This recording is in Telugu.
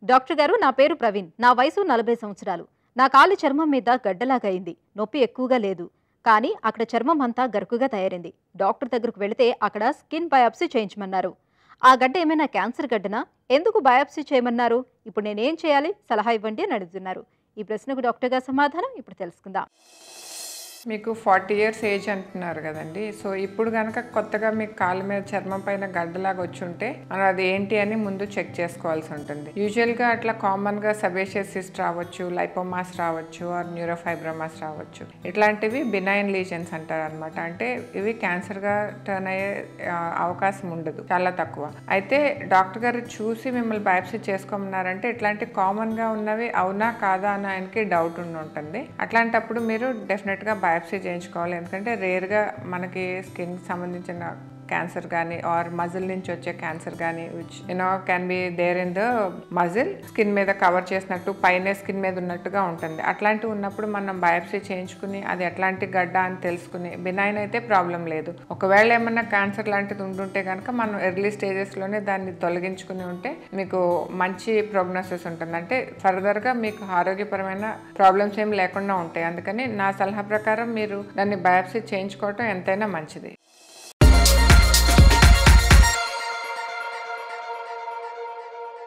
డాక్టర్ గారు నా పేరు ప్రవీణ్ నా వయసు నలభై సంవత్సరాలు నా కాలి చర్మం మీద గడ్డలాగా అయింది నొప్పి ఎక్కువగా లేదు కానీ అక్కడ చర్మం అంతా గరుకుగా తయారైంది డాక్టర్ దగ్గరకు వెళితే అక్కడ స్కిన్ బయాప్సీ చేయించమన్నారు ఆ గడ్డ ఏమైనా క్యాన్సర్ గడ్డనా ఎందుకు బయాప్సీ చేయమన్నారు ఇప్పుడు నేనేం చేయాలి సలహా ఇవ్వండి అని అడుగుతున్నారు ఈ ప్రశ్నకు డాక్టర్ గారు సమాధానం ఇప్పుడు తెలుసుకుందాం మీకు ఫార్టీ ఇయర్స్ ఏజ్ అంటున్నారు కదండి సో ఇప్పుడు కనుక కొత్తగా మీకు కాళ్ళ మీద చర్మం పైన గడ్డలాగా వచ్చి ఉంటే మనం అది ఏంటి అని ముందు చెక్ చేసుకోవాల్సి ఉంటుంది యూజువల్గా అట్లా కామన్గా సబేషియస్ సిస్ట్ రావచ్చు లైపోమాస్ రావచ్చు ఆర్ న్యూరోఫైబ్రమాస్ రావచ్చు ఇట్లాంటివి బినైన్ లీజన్స్ అంటారు అనమాట అంటే ఇవి క్యాన్సర్గా టర్న్ అయ్యే ఆ, అవకాశం ఉండదు చాలా తక్కువ అయితే డాక్టర్ గారు చూసి మిమ్మల్ని బయాప్సీ చేసుకోమన్నారంటే ఇట్లాంటి కామన్గా ఉన్నవి అవునా కాదా అని ఆయనకి డౌట్ ఉండి ఉంటుంది అట్లాంటప్పుడు మీరు డెఫినెట్గా బయాప్సీ చేయించుకోవాలి ఎందుకంటే రేర్గా మనకి స్కిన్ సంబంధించిన క్యాన్సర్ కానీ ఆర్ మజిల్ నుంచి వచ్చే క్యాన్సర్ కానీ which you know can be there in the muscle skin మీద కవర్ చేసినట్టు పైన స్కిన్ మీద ఉన్నట్టుగా ఉంటుంది అట్లాంటివి ఉన్నప్పుడు మనం బయాప్సీ చేయించుకుని అది ఎట్లాంటి గడ్డ అని తెలుసుకుని బినైన్ అయితే ప్రాబ్లం లేదు ఒకవేళ ఏమన్నా క్యాన్సర్ లాంటిది ఉంటుంటే కనుక మనం ఎర్లీ స్టేజెస్లోనే దాన్ని తొలగించుకుని ఉంటే మీకు మంచి ప్రోగ్నోసిస్ ఉంటుంది అంటే ఫర్దర్గా మీకు ఆరోగ్యపరమైన ప్రాబ్లమ్స్ ఏం లేకుండా ఉంటాయి అందుకని నా సలహా ప్రకారం మీరు దాన్ని బయాప్సీ చేయించుకోవటం ఎంతైనా మంచిది